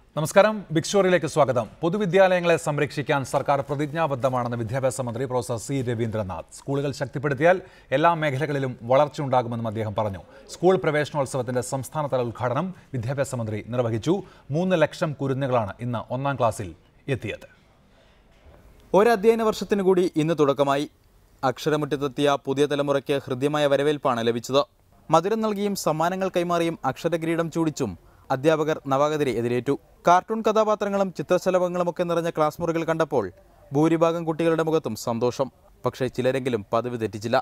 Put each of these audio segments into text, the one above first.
നമസ്കാരം ബിഗ് സ്റ്റോറിയിലേക്ക് സ്വാഗതം പൊതുവിദ്യാലയങ്ങളെ സംരക്ഷിക്കാൻ സർക്കാർ പ്രതിജ്ഞാബദ്ധമാണെന്ന് വിദ്യാഭ്യാസ മന്ത്രി പ്രൊഫസർ സി രവീന്ദ്രനാഥ് സ്കൂളുകൾ ശക്തിപ്പെടുത്തിയാൽ എല്ലാ മേഖലകളിലും വളർച്ചയുണ്ടാകുമെന്നും അദ്ദേഹം പറഞ്ഞു സ്കൂൾ പ്രവേശനോത്സവത്തിന്റെ സംസ്ഥാനതല ഉദ്ഘാടനം വിദ്യാഭ്യാസ മന്ത്രി നിർവഹിച്ചു മൂന്ന് ലക്ഷം കുരുന്നുകളാണ് ഇന്ന് ഒന്നാം ക്ലാസ്സിൽ എത്തിയത് ഒരധ്യയന വർഷത്തിനു കൂടി ഇന്ന് തുടക്കമായി അക്ഷരമുറ്റത്തെത്തിയ പുതിയ തലമുറയ്ക്ക് ഹൃദ്യമായ വരവേൽപ്പാണ് ലഭിച്ചത് മധുരം നൽകിയും സമ്മാനങ്ങൾ കൈമാറിയും അക്ഷരകിരീടം ചൂടിച്ചും അധ്യാപകർ നവാഗതരെ എതിരേറ്റു കാർട്ടൂൺ കഥാപാത്രങ്ങളും ചിത്രശലഭങ്ങളുമൊക്കെ നിറഞ്ഞ ക്ലാസ് മുറികൾ കണ്ടപ്പോൾ ഭൂരിഭാഗം കുട്ടികളുടെ മുഖത്തും സന്തോഷം പക്ഷേ ചിലരെങ്കിലും പതിവ് തെറ്റിച്ചില്ല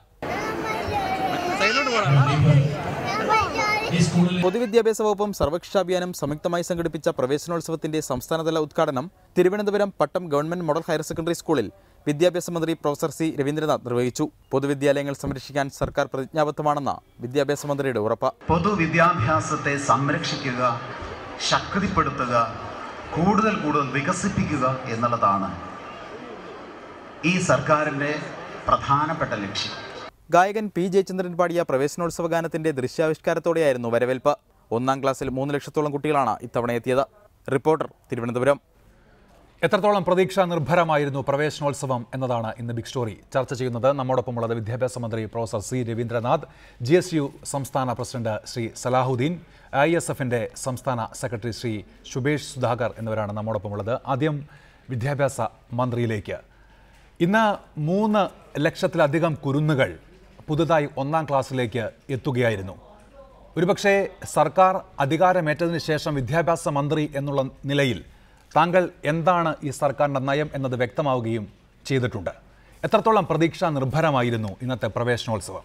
പൊതുവിദ്യാഭ്യാസ വകുപ്പും സർവകക്ഷാഭിയാനും സംയുക്തമായി സംഘടിപ്പിച്ച പ്രവേശനോത്സവത്തിന്റെ സംസ്ഥാനതല ഉദ്ഘാടനം Thiruvananthapuram Pattom government model higher secondary സ്കൂളിൽ വിദ്യാഭ്യാസ മന്ത്രി പ്രൊഫസർ സി രവീന്ദ്രനാഥ് നിർവഹിച്ചു പൊതുവിദ്യാലയങ്ങൾ സംരക്ഷിക്കാൻ സർക്കാർ പ്രതിജ്ഞാബദ്ധമാണെന്ന് വിദ്യാഭ്യാസ മന്ത്രിയുടെ ഉറപ്പ് പൊതുവിദ്യാഭ്യാസത്തെ സംരക്ഷിക്കുക ശക്തിപ്പെടുത്തുക കൂടുതൽ കൂടുതൽ വികസിപ്പിക്കുക എന്നുള്ളതാണ് ഈ സർക്കാരിൻ്റെ പ്രധാനപ്പെട്ട ലക്ഷ്യം ഗായകൻ പി ജയചന്ദ്രൻ പാടിയ പ്രവേശനോത്സവ ഗാനത്തിന്റെ ദൃശ്യാവിഷ്കാരത്തോടെയായിരുന്നു വരവേൽപ്പ് ഒന്നാം ക്ലാസ്സിൽ മൂന്ന് ലക്ഷത്തോളം കുട്ടികളാണ് ഇത്തവണ എത്തിയത് റിപ്പോർട്ടർ തിരുവനന്തപുരം എത്രത്തോളം പ്രതീക്ഷാ നിർഭരമായിരുന്നു പ്രവേശനോത്സവം എന്നതാണ് ഇന്ന് ബിഗ് സ്റ്റോറി ചർച്ച ചെയ്യുന്നത് നമ്മോടൊപ്പമുള്ളത് വിദ്യാഭ്യാസ മന്ത്രി professor C Raveendranath G S U സംസ്ഥാന president Sree Salahuddin I S എഫിന്റെ സംസ്ഥാന സെക്രട്ടറി ശ്രീ ശുഭേഷ് സുധാകർ എന്നിവരാണ് നമ്മോടൊപ്പമുള്ളത് ആദ്യം വിദ്യാഭ്യാസ മന്ത്രിയിലേക്ക് ഇന്ന് മൂന്ന് ലക്ഷത്തിലധികം കുരുന്നുകൾ പുതുതായി ഒന്നാം ക്ലാസ്സിലേക്ക് എത്തുകയായിരുന്നു ഒരുപക്ഷെ സർക്കാർ അധികാരമേറ്റതിന് ശേഷം വിദ്യാഭ്യാസ മന്ത്രി എന്നുള്ള നിലയിൽ താങ്കൾ എന്താണ് ഈ സർക്കാരിൻ്റെ നയം എന്നത് വ്യക്തമാവുകയും ചെയ്തിട്ടുണ്ട് എത്രത്തോളം പ്രതീക്ഷാ നിർഭരമായിരുന്നു ഇന്നത്തെ പ്രവേശനോത്സവം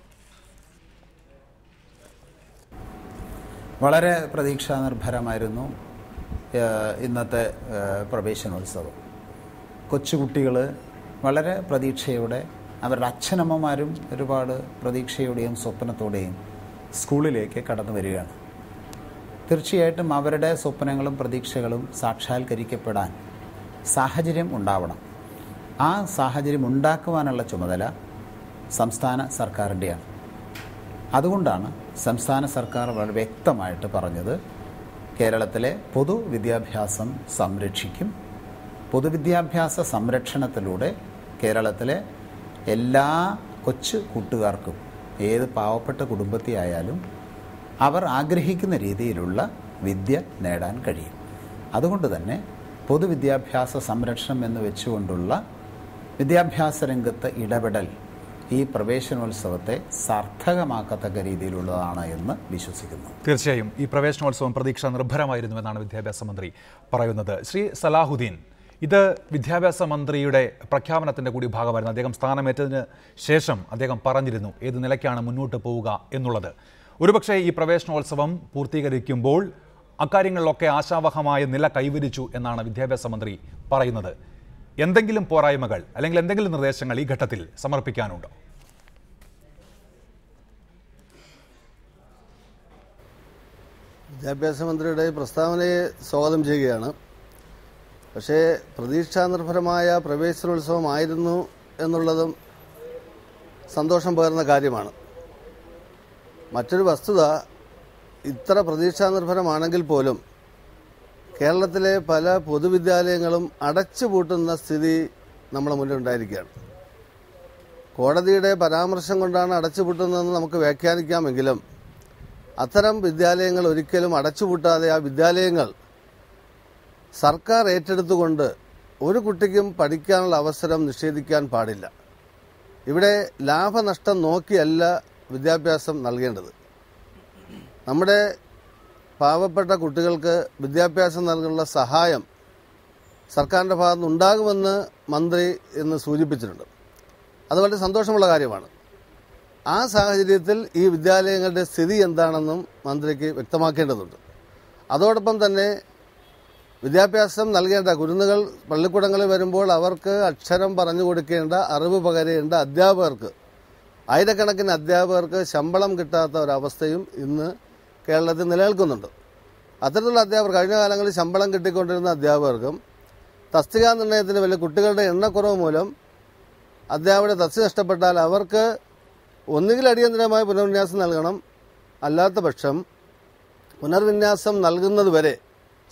വളരെ പ്രതീക്ഷാനിർഭരമായിരുന്നു ഏഹ്, ഇന്നത്തെ ഏഹ്, പ്രവേശനോത്സവം കൊച്ചുകുട്ടികൾ വളരെ പ്രതീക്ഷയോടെ അവരുടെ അച്ഛനമ്മമാരും ഒരുപാട് പ്രതീക്ഷയോടെയും സ്വപ്നത്തോടെയും സ്കൂളിലേക്ക് കടന്നു വരികയാണ് തീർച്ചയായിട്ടും അവരുടെ സ്വപ്നങ്ങളും പ്രതീക്ഷകളും സാക്ഷാത്കരിക്കപ്പെടാൻ സാഹചര്യം ഉണ്ടാവണം ആ സാഹചര്യം ഉണ്ടാക്കുവാനുള്ള ചുമതല സംസ്ഥാന സർക്കാരിൻ്റെയാണ് അതുകൊണ്ടാണ് സംസ്ഥാന സർക്കാർ വളരെ വ്യക്തമായിട്ട് പറഞ്ഞത് കേരളത്തിലെ പൊതുവിദ്യാഭ്യാസം സംരക്ഷിക്കും പൊതുവിദ്യാഭ്യാസ സംരക്ഷണത്തിലൂടെ കേരളത്തിലെ എല്ലാ കൊച്ചു കൂട്ടുകാർക്കും ഏത് പാവപ്പെട്ട കുടുംബത്തെ ആയാലും അവർ ആഗ്രഹിക്കുന്ന രീതിയിലുള്ള വിദ്യ നേടാൻ കഴിയും അതുകൊണ്ട് തന്നെ പൊതുവിദ്യാഭ്യാസ സംരക്ഷണം എന്ന് വെച്ചുകൊണ്ടുള്ള വിദ്യാഭ്യാസ രംഗത്ത് ഇടപെടൽ ഈ പ്രവേശനോത്സവത്തെ സാർത്ഥകമാക്കത്തക്ക രീതിയിലുള്ളതാണ് എന്ന് വിശ്വസിക്കുന്നു തീർച്ചയായും ഈ പ്രവേശനോത്സവം പ്രതീക്ഷ നിർഭരമായിരുന്നു എന്നാണ് വിദ്യാഭ്യാസ മന്ത്രി പറയുന്നത് ശ്രീ സലാഹുദ്ദീൻ ഇത് വിദ്യാഭ്യാസ മന്ത്രിയുടെ പ്രഖ്യാപനത്തിന്റെ കൂടി ഭാഗമായിരുന്നു അദ്ദേഹം സ്ഥാനമേറ്റതിന് ശേഷം അദ്ദേഹം പറഞ്ഞിരുന്നു ഏത് നിലയ്ക്കാണ് മുന്നോട്ട് പോവുക എന്നുള്ളത് ഒരുപക്ഷെ ഈ പ്രവേശനോത്സവം പൂർത്തീകരിക്കുമ്പോൾ അക്കാര്യങ്ങളിലൊക്കെ ആശാവഹമായ നില കൈവരിച്ചു എന്നാണ് വിദ്യാഭ്യാസ മന്ത്രി പറയുന്നത് എന്തെങ്കിലും പോരായ്മകൾ അല്ലെങ്കിൽ എന്തെങ്കിലും നിർദ്ദേശങ്ങൾ ഈ ഘട്ടത്തിൽ സമർപ്പിക്കാനുണ്ടോ വിദ്യാഭ്യാസ മന്ത്രിയുടെ ഈ പ്രസ്താവനയെ സ്വാഗതം ചെയ്യുകയാണ് പക്ഷേ പ്രതീക്ഷാനിർഭരമായ പ്രവേശനോത്സവമായിരുന്നു എന്നുള്ളതും സന്തോഷം പകരുന്ന കാര്യമാണ് മറ്റൊരു വസ്തുത ഇത്ര പ്രതീക്ഷാനിർഭരമാണെങ്കിൽ പോലും കേരളത്തിലെ പല പൊതുവിദ്യാലയങ്ങളും അടച്ചുപൂട്ടുന്ന സ്ഥിതി നമ്മുടെ മുന്നിൽ ഉണ്ടായിരിക്കുകയാണ് കോടതിയുടെ പരാമർശം കൊണ്ടാണ് അടച്ചുപൂട്ടുന്നതെന്ന് നമുക്ക് വ്യാഖ്യാനിക്കാമെങ്കിലും അത്തരം വിദ്യാലയങ്ങൾ ഒരിക്കലും അടച്ചുപൂട്ടാതെ ആ വിദ്യാലയങ്ങൾ സർക്കാർ ഏറ്റെടുത്തുകൊണ്ട് ഒരു കുട്ടിക്കും പഠിക്കാനുള്ള അവസരം നിഷേധിക്കാൻ പാടില്ല ഇവിടെ ലാഭനഷ്ടം നോക്കിയല്ല വിദ്യാഭ്യാസം നൽകേണ്ടത് നമ്മുടെ പാവപ്പെട്ട കുട്ടികൾക്ക് വിദ്യാഭ്യാസം നൽകാനുള്ള സഹായം സർക്കാരിൻ്റെ ഭാഗത്തുനിന്ന് ഉണ്ടാകുമെന്ന് മന്ത്രി ഇന്ന് സൂചിപ്പിച്ചിട്ടുണ്ട് അത് വളരെ സന്തോഷമുള്ള കാര്യമാണ് ആ സാഹചര്യത്തിൽ ഈ വിദ്യാലയങ്ങളുടെ സ്ഥിതി എന്താണെന്നും മന്ത്രിക്ക് വ്യക്തമാക്കേണ്ടതുണ്ട് അതോടൊപ്പം തന്നെ വിദ്യാഭ്യാസം നൽകേണ്ട കുരുന്നുകൾ പള്ളിക്കൂടങ്ങളിൽ വരുമ്പോൾ അവർക്ക് അക്ഷരം പറഞ്ഞു കൊടുക്കേണ്ട അറിവ് പകരേണ്ട അധ്യാപകർക്ക് ആയിരക്കണക്കിന് അധ്യാപകർക്ക് ശമ്പളം കിട്ടാത്ത ഒരവസ്ഥയും ഇന്ന് കേരളത്തിൽ നിലനിൽക്കുന്നുണ്ട് അത്തരത്തിലുള്ള അധ്യാപകർ കഴിഞ്ഞ കാലങ്ങളിൽ ശമ്പളം കിട്ടിക്കൊണ്ടിരുന്ന അധ്യാപകർക്കും തസ്തികാ നിർണയത്തിന് വലിയ കുട്ടികളുടെ എണ്ണക്കുറവ് മൂലം അധ്യാപകരുടെ തസ്തി നഷ്ടപ്പെട്ടാൽ അവർക്ക് ഒന്നുകിൽ അടിയന്തരമായ പുനർവിന്യാസം നൽകണം അല്ലാത്ത പക്ഷം പുനർവിന്യാസം നൽകുന്നത് വരെ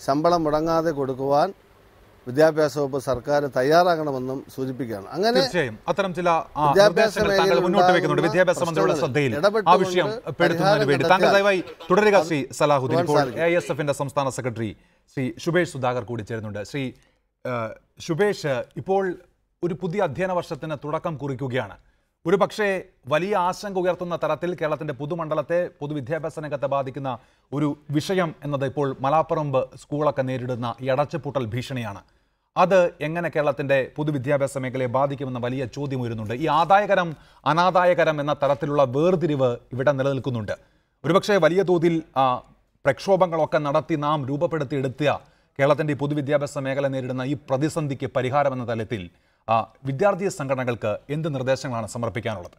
ശമ്പളം മുടങ്ങാതെ കൊടുക്കുവാൻ വിദ്യാഭ്യാസ വകുപ്പ് സർക്കാർ തയ്യാറാകണമെന്നും സൂചിപ്പിക്കുകയാണ് അങ്ങനെ തീർച്ചയായും അത്തരം ചില ആ, വിദ്യാഭ്യാസ നിർദ്ദേശങ്ങൾ താങ്കൾ മേഖലയിൽ മുന്നോട്ട് വെക്കുന്നുണ്ട് ഉണ്ടാകുന്ന വിദ്യാഭ്യാസ മന്ത്രിയുടെ പ്രശ്നങ്ങളിൽ ശ്രദ്ധയിൽ ആ ഇടപെട്ടുകൊണ്ട് വിഷയം പെടുത്തുന്നതിന് പരിഹാരം വേണ്ടി താങ്കൾ കണ്ടെത്തിയാൽ ദയവായി തുടരുക ശ്രീ സലാഹുദ്ദീൻ ഇപ്പോൾ സാധിക്കും. എ എസ് എഫിന്റെ സംസ്ഥാന സെക്രട്ടറി ശ്രീ ശുഭേഷ് സുധാകർ കൂടി ചേരുന്നുണ്ട് ശ്രീ ആ, ശുഭേഷ് ഇപ്പോൾ ഒരു പുതിയ അധ്യയന വർഷത്തിന് തുടക്കം കുറിക്കുകയാണ് ഒരു പക്ഷേ വലിയ ആശങ്ക ഉയർത്തുന്ന തരത്തിൽ കേരളത്തിന്റെ പൊതുമണ്ഡലത്തെ പൊതുവിദ്യാഭ്യാസ രംഗത്തെ ബാധിക്കുന്ന ഒരു വിഷയം എന്നത് ഇപ്പോൾ മലാപ്പറമ്പ് സ്കൂളൊക്കെ നേരിടുന്ന ഈ അടച്ചുപൂട്ടൽ ഭീഷണിയാണ് അത് എങ്ങനെ കേരളത്തിന്റെ പൊതുവിദ്യാഭ്യാസ മേഖലയെ ബാധിക്കുമെന്ന വലിയ ചോദ്യം ഉയരുന്നുണ്ട് ഈ ആദായകരം അനാദായകരം എന്ന തരത്തിലുള്ള വേർതിരിവ് ഇവിടെ നിലനിൽക്കുന്നുണ്ട് ഒരുപക്ഷെ വലിയ തോതിൽ ആ, പ്രക്ഷോഭങ്ങളൊക്കെ നടത്തി നാം രൂപപ്പെടുത്തിയെടുത്ത കേരളത്തിന്റെ ഈ പൊതുവിദ്യാഭ്യാസ മേഖല നേരിടുന്ന ഈ പ്രതിസന്ധിക്ക് പരിഹാരം എന്ന തലത്തിൽ ആ, വിദ്യാർത്ഥി സംഘടനകൾക്ക് എന്ത് നിർദ്ദേശങ്ങളാണ് സമർപ്പിക്കാനുള്ളത്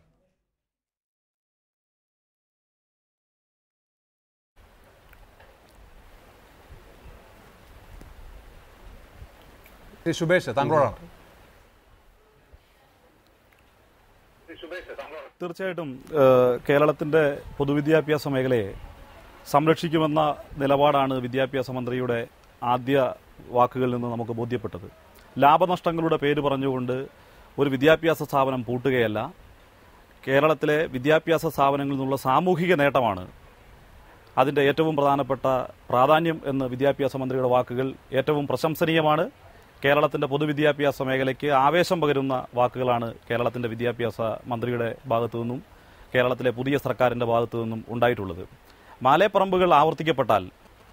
ശ്രീ ശുഭേഷ് താങ്കളോടാണ് തീർച്ചയായിട്ടും ഏഹ്, കേരളത്തിന്റെ പൊതുവിദ്യാഭ്യാസ മേഖലയെ സംരക്ഷിക്കുമെന്ന നിലപാടാണ് വിദ്യാഭ്യാസ മന്ത്രിയുടെ ആദ്യ വാക്കുകളിൽ നിന്ന് നമുക്ക് ബോധ്യപ്പെട്ടത് ലാഭനഷ്ടങ്ങളുടെ പേര് പറഞ്ഞുകൊണ്ട് ഒരു വിദ്യാഭ്യാസ സ്ഥാപനം പൂട്ടുകയല്ല കേരളത്തിലെ വിദ്യാഭ്യാസ സ്ഥാപനങ്ങളിൽ നിന്നുള്ള സാമൂഹിക നേട്ടമാണ് അതിന്റെ ഏറ്റവും പ്രധാനപ്പെട്ട പ്രാധാന്യം എന്ന് വിദ്യാഭ്യാസ മന്ത്രിയുടെ വാക്കുകൾ ഏറ്റവും പ്രശംസനീയമാണ് കേരളത്തിന്റെ പൊതുവിദ്യാഭ്യാസ മേഖലയ്ക്ക് ആവേശം പകരുന്ന വാക്കുകളാണ് കേരളത്തിന്റെ വിദ്യാഭ്യാസ മന്ത്രിയുടെ ഭാഗത്തു നിന്നും കേരളത്തിലെ പുതിയ സർക്കാരിന്റെ ഭാഗത്തു നിന്നും ഉണ്ടായിട്ടുള്ളത് മാലേപ്പറമ്പുകൾ ആവർത്തിക്കപ്പെട്ടാൽ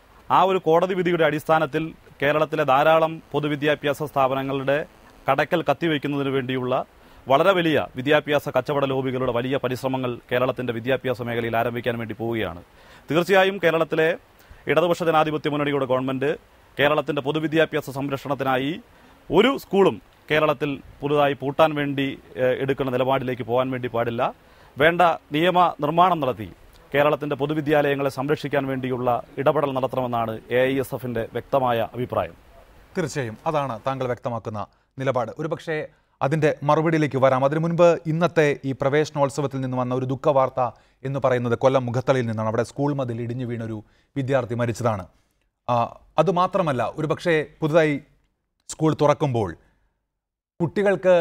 ആ ഒരു കോടതി വിധിയുടെ അടിസ്ഥാനത്തിൽ കേരളത്തിലെ ധാരാളം പൊതുവിദ്യാഭ്യാസ സ്ഥാപനങ്ങളുടെ കടക്കൽ കത്തിവയ്ക്കുന്നതിന് വേണ്ടിയുള്ള വളരെ വലിയ വിദ്യാഭ്യാസ കച്ചവട ലോബികളുടെ വലിയ പരിശ്രമങ്ങൾ കേരളത്തിന്റെ വിദ്യാഭ്യാസ മേഖലയിൽ ആരംഭിക്കാൻ വേണ്ടി പോവുകയാണ് തീർച്ചയായും കേരളത്തിലെ ഇടതുപക്ഷ ജനാധിപത്യ മുന്നണിയുടെ ഗവൺമെന്റ് കേരളത്തിന്റെ പൊതുവിദ്യാഭ്യാസ സംരക്ഷണത്തിനായി ഒരു സ്കൂളും കേരളത്തിൽ പുതുതായി പൂട്ടാൻ വേണ്ടി ഏഹ്, എടുക്കുന്ന നിലപാടിലേക്ക് പോകാൻ വേണ്ടി പാടില്ല വേണ്ട നിയമ നിർമ്മാണം നടത്തി കേരളത്തിന്റെ പൊതുവിദ്യാലയങ്ങളെ സംരക്ഷിക്കാൻ വേണ്ടിയുള്ള ഇടപെടൽ നടത്തണമെന്നാണ് എ ഐ എസ് എഫിന്റെ വ്യക്തമായ അഭിപ്രായം തീർച്ചയായും അതാണ് താങ്കൾ വ്യക്തമാക്കുന്ന നിലപാട് ഒരുപക്ഷെ അതിന്റെ മറുപടിയിലേക്ക് വരാം അതിനു മുൻപ് ഇന്നത്തെ ഈ പ്രവേശനോത്സവത്തിൽ നിന്ന് വന്ന ഒരു ദുഃഖവാർത്ത എന്ന് പറയുന്നത് കൊല്ലം മുഖത്തലയിൽ നിന്നാണ് അവിടെ സ്കൂൾ മതിൽ ഇടിഞ്ഞു വീണൊരു വിദ്യാർത്ഥി മരിച്ചതാണ് ആ, അതുമാത്രമല്ല ഒരുപക്ഷെ പുതുതായി സ്കൂൾ തുറക്കുമ്പോൾ കുട്ടികൾക്ക്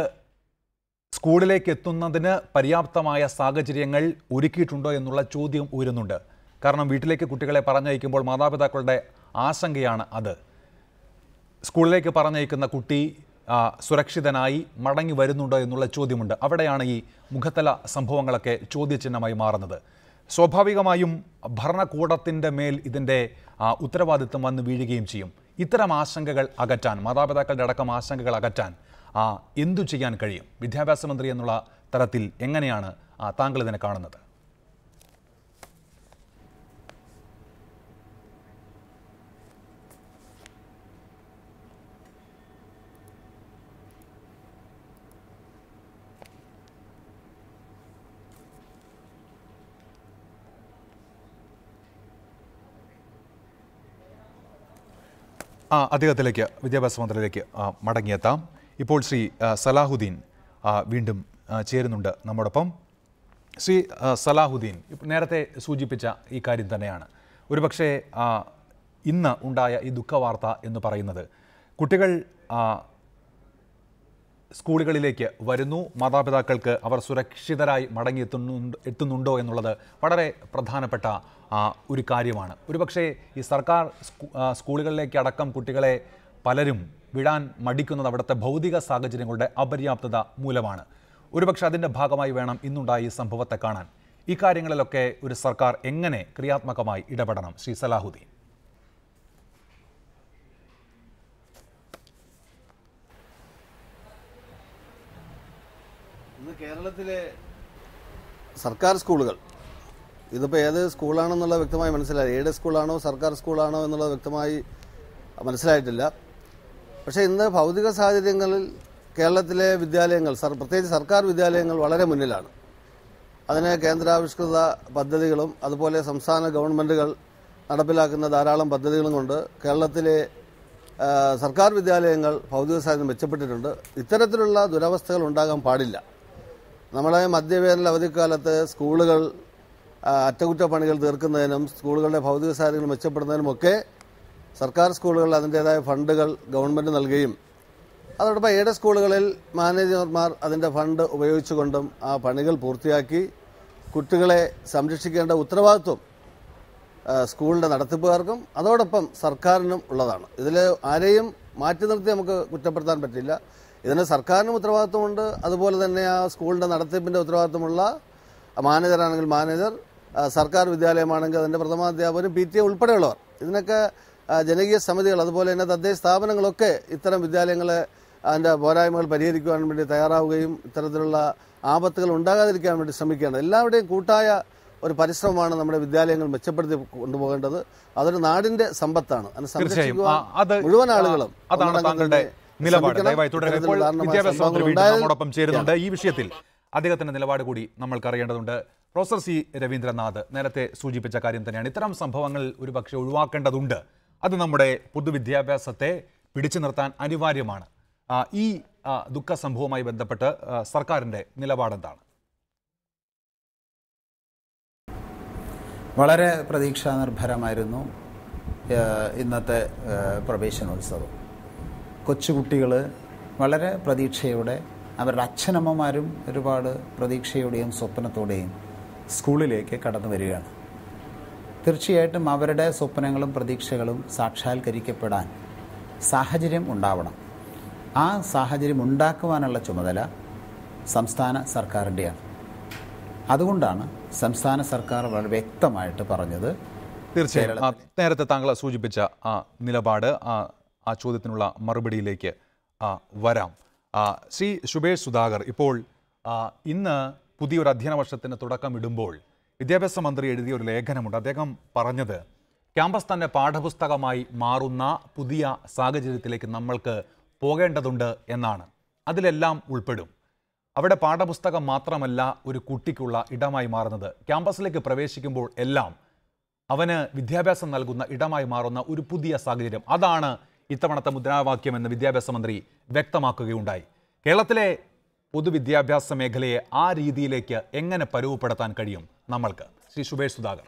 സ്കൂളിലേക്ക് എത്തുന്നതിന് പര്യാപ്തമായ സാഹചര്യങ്ങൾ ഒരുക്കിയിട്ടുണ്ടോ എന്നുള്ള ചോദ്യം ഉയരുന്നുണ്ട് കാരണം വീട്ടിലേക്ക് കുട്ടികളെ പറഞ്ഞയക്കുമ്പോൾ മാതാപിതാക്കളുടെ ആശങ്കയാണ് അത് സ്കൂളിലേക്ക് പറഞ്ഞയക്കുന്ന കുട്ടി ആ, സുരക്ഷിതനായി മടങ്ങി വരുന്നുണ്ടോ എന്നുള്ള ചോദ്യമുണ്ട് അവിടെയാണ് ഈ മുഖത്തല സംഭവങ്ങളൊക്കെ ചോദ്യചിഹ്നമായി മാറുന്നത് സ്വാഭാവികമായും ഭരണകൂടത്തിൻ്റെ മേൽ ഇതിൻ്റെ ആ, ഉത്തരവാദിത്വം വന്ന് വീഴുകയും ചെയ്യും ഇത്തരം ആശങ്കകൾ അകറ്റാൻ മാതാപിതാക്കളുടെ അടക്കം ആശങ്കകൾ അകറ്റാൻ ആ, എന്തു ചെയ്യാൻ കഴിയും വിദ്യാഭ്യാസ മന്ത്രി എന്നുള്ള തരത്തിൽ എങ്ങനെയാണ് ആ, താങ്കൾ ഇതിനെ കാണുന്നത് ആ അദ്ദേഹത്തിലേക്ക് വിദ്യാഭ്യാസ മന്ത്രിയിലേക്ക് ആ, മടങ്ങിയെത്താം ഇപ്പോൾ ശ്രീ ആ, സലാഹുദ്ദീൻ ആ, വീണ്ടും ആ, ചേരുന്നുണ്ട് നമ്മോടൊപ്പം ശ്രീ ആ, സലാഹുദ്ദീൻ ഇപ്പ- നേരത്തെ സൂചിപ്പിച്ച ഈ കാര്യം തന്നെയാണ് ഒരുപക്ഷെ ആ, ഇന്ന് ഉണ്ടായ ഈ ദുഃഖവാർത്ത എന്ന് പറയുന്നത് കുട്ടികൾ ആ, സ്കൂളുകളിലേക്ക് വരുന്നു മാതാപിതാക്കൾക്ക് അവർ സുരക്ഷിതരായി മടങ്ങിയെത്തുന്നുണ്ട് എത്തുന്നുണ്ടോ എന്നുള്ളത് വളരെ പ്രധാനപ്പെട്ട ആ, ഒരു കാര്യമാണ് ഒരുപക്ഷെ ഈ സർക്കാർ സ്കൂ- ആ, സ്കൂളുകളിലേക്ക് അടക്കം കുട്ടികളെ പലരും വിടാൻ മടിക്കുന്നത് അവിടുത്തെ ഭൗതിക സാഹചര്യങ്ങളുടെ അപര്യാപ്തത മൂലമാണ് ഒരുപക്ഷെ അതിൻ്റെ ഭാഗമായി വേണം ഇന്നുണ്ടായ ഈ സംഭവത്തെ കാണാൻ ഈ കാര്യങ്ങളിലൊക്കെ ഒരു സർക്കാർ എങ്ങനെ ക്രിയാത്മകമായി ഇടപെടണം ശ്രീ സലാഹുദ്ദീൻ ഇന്ന് കേരളത്തിലെ സർക്കാർ സ്കൂളുകൾ ഇതിപ്പോൾ ഏത് സ്കൂളാണെന്നുള്ള വ്യക്തമായി മനസ്സിലായി എയ്ഡ് സ്കൂളാണോ സർക്കാർ സ്കൂളാണോ എന്നുള്ളത് വ്യക്തമായി മനസ്സിലായിട്ടില്ല പക്ഷേ ഇന്ന് ഭൗതിക സാഹചര്യങ്ങളിൽ കേരളത്തിലെ വിദ്യാലയങ്ങൾ സർ പ്രത്യേകിച്ച് സർക്കാർ വിദ്യാലയങ്ങൾ വളരെ മുന്നിലാണ് അതിന് കേന്ദ്രാവിഷ്കൃത പദ്ധതികളും അതുപോലെ സംസ്ഥാന ഗവൺമെൻറ്റുകൾ നടപ്പിലാക്കുന്ന ധാരാളം പദ്ധതികളും കൊണ്ട് കേരളത്തിലെ ആ, സർക്കാർ വിദ്യാലയങ്ങൾ ഭൗതിക സാഹചര്യം മെച്ചപ്പെട്ടിട്ടുണ്ട് ഇത്തരത്തിലുള്ള ദുരവസ്ഥകൾ ഉണ്ടാകാൻ പാടില്ല നമ്മളെ മധ്യവേനൽ അവധിക്കാലത്ത് സ്കൂളുകൾ ആ, അറ്റകുറ്റപ്പണികൾ തീർക്കുന്നതിനും സ്കൂളുകളുടെ ഭൗതിക സാഹചര്യങ്ങൾ മെച്ചപ്പെടുന്നതിനുമൊക്കെ സർക്കാർ സ്കൂളുകളിൽ അതിൻ്റേതായ ഫണ്ടുകൾ ഗവൺമെൻറ് നൽകുകയും അതോടൊപ്പം എയ്ഡഡ് സ്കൂളുകളിൽ മാനേജർമാർ അതിൻ്റെ ഫണ്ട് ഉപയോഗിച്ചുകൊണ്ടും ആ പണികൾ പൂർത്തിയാക്കി കുട്ടികളെ സംരക്ഷിക്കേണ്ട ഉത്തരവാദിത്വം ആ, സ്കൂളിൻ്റെ നടത്തിപ്പുകാർക്കും അതോടൊപ്പം സർക്കാരിനും ഉള്ളതാണ് ഇതിൽ ആരെയും മാറ്റി നിർത്തി നമുക്ക് കുറ്റപ്പെടുത്താൻ പറ്റില്ല ഇതിന് സർക്കാരിനും ഉത്തരവാദിത്വമുണ്ട് അതുപോലെ തന്നെ ആ സ്കൂളിൻ്റെ നടത്തിപ്പിൻ്റെ ഉത്തരവാദിത്വമുള്ള മാനേജറാണെങ്കിൽ മാനേജർ ആ, സർക്കാർ വിദ്യാലയമാണെങ്കിൽ അതിൻ്റെ പ്രഥമാധ്യാപകരും പി ടി എ ഉൾപ്പെടെയുള്ളവർ ഇതിനൊക്കെ ആ, ജനകീയ സമിതികൾ അതുപോലെ തന്നെ തദ്ദേശ സ്ഥാപനങ്ങളൊക്കെ ഇത്തരം വിദ്യാലയങ്ങളെ അതിൻ്റെ പോരായ്മകൾ പരിഹരിക്കുവാൻ വേണ്ടി തയ്യാറാവുകയും ഇത്തരത്തിലുള്ള ആപത്തുകൾ ഉണ്ടാകാതിരിക്കാൻ വേണ്ടി ശ്രമിക്കേണ്ടത് എല്ലാവരുടെയും കൂട്ടായ ഒരു പരിശ്രമമാണ് നമ്മുടെ വിദ്യാലയങ്ങൾ മെച്ചപ്പെടുത്തി കൊണ്ടുപോകേണ്ടത് അതൊരു നാടിന്റെ സമ്പത്താണ് അതിനെ തീർച്ചയായും സംരക്ഷിക്കുവാൻ ആ, അത് മുഴുവൻ ആളുകളും ആ, അതാണ് ഒന്നടങ്കം താങ്കളുടെ തന്നെ നിലപാട് ശ്രമിക്കണം. ദയവായി തുടരുക ഇപ്പോൾ ഇത്തരത്തിലുള്ള ദാരുണമായ വിദ്യാഭ്യാസ മന്ത്രി സംഭവങ്ങൾ വീണ്ടും ഉണ്ടായാൽ നമ്മോടൊപ്പം ചേരുന്നുണ്ട് ഈ വിഷയത്തിൽ അദ്ദേഹത്തിന്റെ നിലപാട് കൂടി നമ്മൾക്ക് അറിയേണ്ടതുണ്ട് പ്രൊഫസർ സി രവീന്ദ്രനാഥ് നേരത്തെ സൂചിപ്പിച്ച കാര്യം തന്നെയാണ് ഇത്തരം സംഭവങ്ങൾ ഒരുപക്ഷെ ഒഴിവാക്കേണ്ടതുണ്ട് അത് നമ്മുടെ പൊതുവിദ്യാഭ്യാസത്തെ പിടിച്ചു നിർത്താൻ അനിവാര്യമാണ് ആ, ഈ ആ, ദുഃഖ സംഭവവുമായി ബന്ധപ്പെട്ട് ആ, സർക്കാരിന്റെ നിലപാടെന്താണ് വളരെ പ്രതീക്ഷാനിർഭരമായിരുന്നു ഏഹ്, ഇന്നത്തെ ഏഹ്, പ്രവേശനോത്സവം കൊച്ചുകുട്ടികൾ വളരെ പ്രതീക്ഷയോടെ അവരുടെ അച്ഛനമ്മമാരും ഒരുപാട് പ്രതീക്ഷയോടെയും സ്വപ്നത്തോടെയും സ്കൂളിലേക്ക് കടന്നു വരികയാണ് തീർച്ചയായിട്ടും അവരുടെ സ്വപ്നങ്ങളും പ്രതീക്ഷകളും സാക്ഷാത്കരിക്കപ്പെടാൻ സാഹചര്യം ഉണ്ടാവണം ആ സാഹചര്യം ഉണ്ടാക്കുവാനുള്ള ചുമതല സംസ്ഥാന സർക്കാരിൻ്റെയാണ് അതുകൊണ്ടാണ് സംസ്ഥാന സർക്കാർ വളരെ വ്യക്തമായിട്ട് പറഞ്ഞത് തീർച്ചയായും ആ, നേരത്തെ താങ്കൾ സൂചിപ്പിച്ച ആ നിലപാട് ആ ആ ചോദ്യത്തിനുള്ള മറുപടിയിലേക്ക് ആ, വരാം ആ, ശ്രീ ശുഭേഷ് സുധാകർ ഇപ്പോൾ ആ, ഇന്ന് പുതിയൊരു അധ്യയന വർഷത്തിന് തുടക്കമിടുമ്പോൾ വിദ്യാഭ്യാസ മന്ത്രി എഴുതിയ ഒരു ലേഖനമുണ്ട് അദ്ദേഹം പറഞ്ഞത് ക്യാമ്പസ് തന്നെ പാഠപുസ്തകമായി മാറുന്ന പുതിയ സാഹചര്യത്തിലേക്ക് നമ്മൾക്ക് പോകേണ്ടതുണ്ട് എന്നാണ് അതിലെല്ലാം ഉൾപ്പെടും അവിടെ പാഠപുസ്തകം മാത്രമല്ല ഒരു കുട്ടിക്കുള്ള ഇടമായി മാറുന്നത് ക്യാമ്പസിലേക്ക് പ്രവേശിക്കുമ്പോൾ എല്ലാം അവന് വിദ്യാഭ്യാസം നൽകുന്ന ഇടമായി മാറുന്ന ഒരു പുതിയ സാഹചര്യം അതാണ് ഇത്തവണത്തെ മുദ്രാവാക്യം എന്ന് വിദ്യാഭ്യാസ മന്ത്രി വ്യക്തമാക്കുകയുണ്ടായി കേരളത്തിലെ പൊതുവിദ്യാഭ്യാസ മേഖലയെ ആ രീതിയിലേക്ക് എങ്ങനെ പരുവപ്പെടുത്താൻ കഴിയും നമ്മൾക്ക് ശ്രീ സുബേഷ് സുധാകർ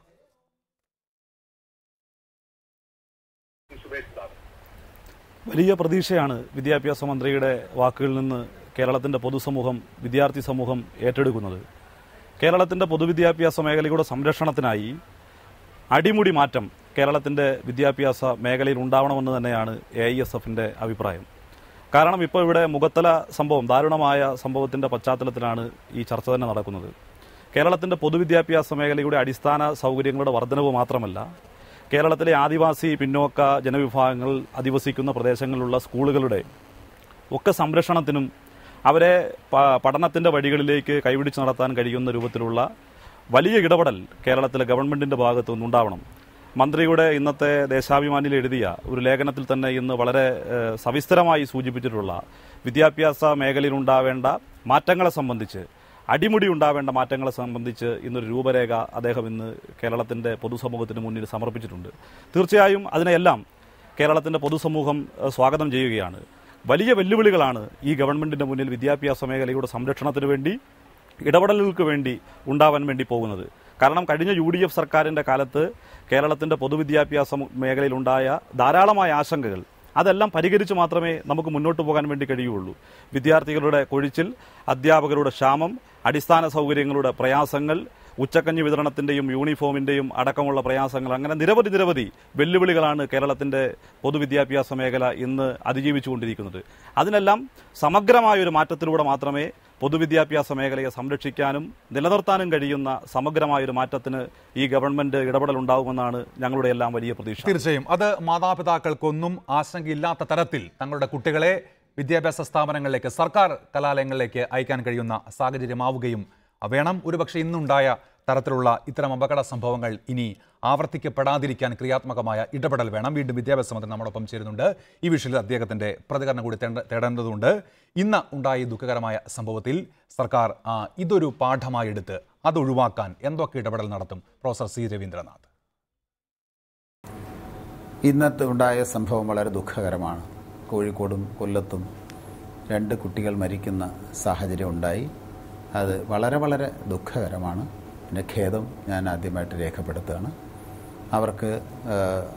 വലിയ പ്രതീക്ഷയാണ് വിദ്യാഭ്യാസ മന്ത്രിയുടെ വാക്കുകളിൽ നിന്ന് കേരളത്തിന്റെ പൊതുസമൂഹം വിദ്യാർത്ഥി സമൂഹം ഏറ്റെടുക്കുന്നത് കേരളത്തിന്റെ പൊതുവിദ്യാഭ്യാസ മേഖലയുടെ സംരക്ഷണത്തിനായി അടിമുടി മാറ്റം കേരളത്തിന്റെ വിദ്യാഭ്യാസ മേഖലയിൽ ഉണ്ടാവണമെന്ന് തന്നെയാണ് എ ഐ എസ് എഫിന്റെ അഭിപ്രായം കാരണം ഇപ്പോൾ ഇവിടെ മുഖത്തല സംഭവം ദാരുണമായ സംഭവത്തിന്റെ പശ്ചാത്തലത്തിലാണ് ഈ ചർച്ച തന്നെ നടക്കുന്നത് കേരളത്തിന്റെ പൊതുവിദ്യാഭ്യാസ മേഖലയുടെ അടിസ്ഥാന സൗകര്യങ്ങളുടെ വർധനവ് മാത്രമല്ല കേരളത്തിലെ ആദിവാസി പിന്നോക്ക ജനവിഭാഗങ്ങൾ അധിവസിക്കുന്ന പ്രദേശങ്ങളിലുള്ള സ്കൂളുകളുടെ ഒക്കെ സംരക്ഷണത്തിനും അവരെ പ- പഠനത്തിന്റെ വഴികളിലേക്ക് കൈപിടിച്ച് നടത്താൻ കഴിയുന്ന രൂപത്തിലുള്ള വലിയ ഇടപെടൽ കേരളത്തിലെ ഗവൺമെന്റിന്റെ ഭാഗത്തു നിന്നുണ്ടാവണം മന്ത്രിയുടെ ഇന്നത്തെ ദേശാഭിമാനിയിൽ എഴുതിയ ഒരു ലേഖനത്തിൽ തന്നെ ഇന്ന് വളരെ ഏഹ്, സവിസ്തരമായി സൂചിപ്പിച്ചിട്ടുള്ള വിദ്യാഭ്യാസ മേഖലയിൽ ഉണ്ടാവേണ്ട മാറ്റങ്ങളെ സംബന്ധിച്ച് അടിമുടി ഉണ്ടാവേണ്ട മാറ്റങ്ങളെ സംബന്ധിച്ച് ഇന്നൊരു രൂപരേഖ അദ്ദേഹം ഇന്ന് കേരളത്തിന്റെ പൊതുസമൂഹത്തിന് മുന്നിൽ സമർപ്പിച്ചിട്ടുണ്ട് തീർച്ചയായും അതിനെയെല്ലാം കേരളത്തിന്റെ പൊതുസമൂഹം ഏഹ്, സ്വാഗതം ചെയ്യുകയാണ് വലിയ വെല്ലുവിളികളാണ് ഈ ഗവൺമെന്റിന്റെ മുന്നിൽ വിദ്യാഭ്യാസ മേഖലയുടെ സംരക്ഷണത്തിന് വേണ്ടി ഇടപെടലുകൾക്ക് വേണ്ടി ഉണ്ടാവാൻ വേണ്ടി പോകുന്നത് കാരണം കഴിഞ്ഞ യു ഡി എഫ് സർക്കാരിന്റെ കാലത്ത് കേരളത്തിന്റെ പൊതുവിദ്യാഭ്യാസ മേഖലയിലുണ്ടായ ധാരാളമായ ആശങ്കകൾ അതെല്ലാം പരിഹരിച്ച് മാത്രമേ നമുക്ക് മുന്നോട്ട് പോകാൻ വേണ്ടി കഴിയുള്ളൂ വിദ്യാർത്ഥികളുടെ കൊഴിച്ചിൽ അധ്യാപകരുടെ ക്ഷാമം അടിസ്ഥാന സൗകര്യങ്ങളുടെ പ്രയാസങ്ങൾ ഉച്ചക്കഞ്ഞി വിതരണത്തിന്റെയും യൂണിഫോമിന്റെയും അടക്കമുള്ള പ്രയാസങ്ങൾ അങ്ങനെ നിരവധി നിരവധി വെല്ലുവിളികളാണ് കേരളത്തിന്റെ പൊതുവിദ്യാഭ്യാസ മേഖല ഇന്ന് അതിജീവിച്ചുകൊണ്ടിരിക്കുന്നത് അതിനെല്ലാം സമഗ്രമായ ഒരു മാറ്റത്തിലൂടെ മാത്രമേ പൊതുവിദ്യാഭ്യാസ മേഖലയെ സംരക്ഷിക്കാനും നിലനിർത്താനും കഴിയുന്ന സമഗ്രമായ ഒരു മാറ്റത്തിന് ഈ ഗവൺമെന്റ് ഇടപെടൽ ഉണ്ടാവുമെന്നാണ് ഞങ്ങളുടെ എല്ലാം വലിയ പ്രതീക്ഷ തീർച്ചയായും അത് മാതാപിതാക്കൾക്കൊന്നും ആശങ്കയില്ലാത്ത തരത്തിൽ തങ്ങളുടെ കുട്ടികളെ വിദ്യാഭ്യാസ സ്ഥാപനങ്ങളിലേക്ക് സർക്കാർ കലാലയങ്ങളിലേക്ക് അയക്കാൻ കഴിയുന്ന സാഹചര്യമാവുകയും വേണം ഒരുപക്ഷെ ഇന്നുണ്ടായ തരത്തിലുള്ള ഇത്തരം അപകട സംഭവങ്ങൾ ഇനി ആവർത്തിക്കപ്പെടാതിരിക്കാൻ ക്രിയാത്മകമായ ഇടപെടൽ വേണം വീണ്ടും വിദ്യാഭ്യാസ മന്ത്രി നമ്മോടൊപ്പം ചേരുന്നുണ്ട് ഈ വിഷയത്തിൽ അദ്ദേഹത്തിന്റെ പ്രതികരണം കൂടി തേണ്ട- തേടേണ്ടതുണ്ട് ഇന്ന് ഉണ്ടായ ഈ ദുഃഖകരമായ സംഭവത്തിൽ സർക്കാർ ആ, ഇതൊരു പാഠമായി എടുത്ത് അത് ഒഴിവാക്കാൻ എന്തൊക്കെ ഇടപെടൽ നടത്തും പ്രൊഫസർ സി രവീന്ദ്രനാഥ് ഇന്നത്തെ ഉണ്ടായ സംഭവം വളരെ ദുഃഖകരമാണ് കോഴിക്കോടും കൊല്ലത്തും രണ്ട് കുട്ടികൾ മരിക്കുന്ന സാഹചര്യം ഉണ്ടായി അത് വളരെ വളരെ ദുഃഖകരമാണ് എൻ്റെ ഖേദം ഞാൻ ആദ്യമായിട്ട് രേഖപ്പെടുത്തുകയാണ് അവർക്ക് ആ,